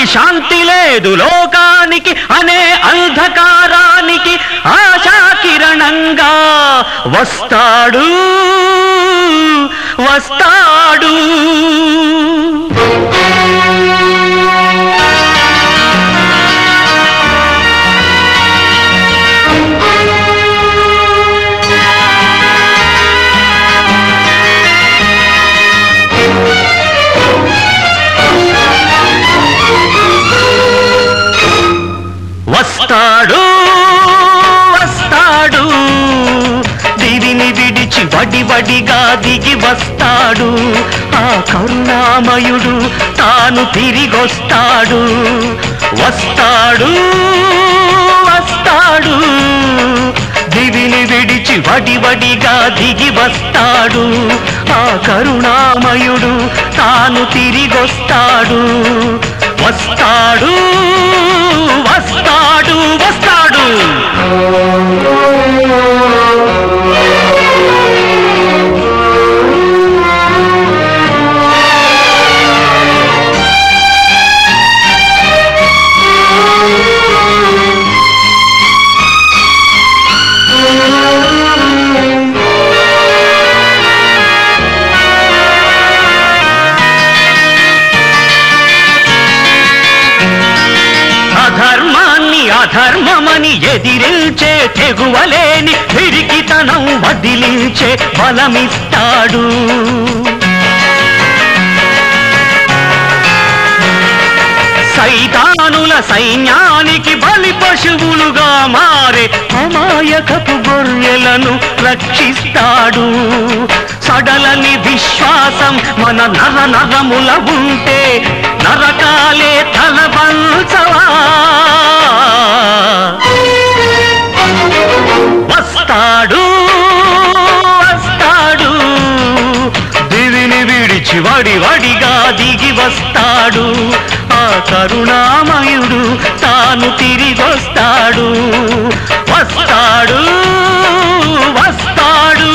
శాంతి లేదు లోకానికి అనే అంధకారానికి ఆశా కిరణంగా వస్తాడు వస్తాడు వస్తాడు వస్తాడు దివిని విడిచి వడి వడిగా దిగి వస్తాడు ఆ కరుణామయుడు తాను తిరిగొస్తాడు వస్తాడు వస్తాడు దివిని విడిచి వడి వడిగా దిగి వస్తాడు ఆ కరుణామయుడు తాను తిరిగొస్తాడు వస్తాడు వస్తాడు వస్తాడు అధర్మాన్ని అధర్మమని ఎదిరించే తెగువలేని పిరికితనం వదిలించే బలమిస్తాడు సైతానుల సైన్యానికి బలి పశువులుగా మారే అమాయకపు గొర్రెలను రక్షిస్తాడు సడలని విశ్వాసం మన నర నరముల ఉంటే నరకాలే తలవంచవా వస్తాడు వస్తాడు దివిని విడిచి వడి వడిగా దిగి వస్తాడు ఆ కరుణామయుడు తాను తిరిగొస్తాడు వస్తాడు వస్తాడు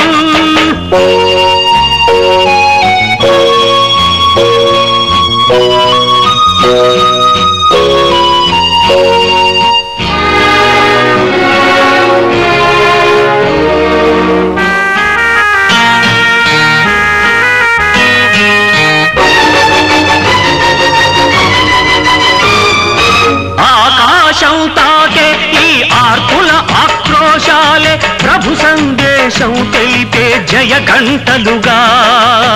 ఆకాశం తాకే ఈ ఆర్పుల ఆక్రోశాలే ప్రభు సందేశం తెలిపే జయ గంటలుగా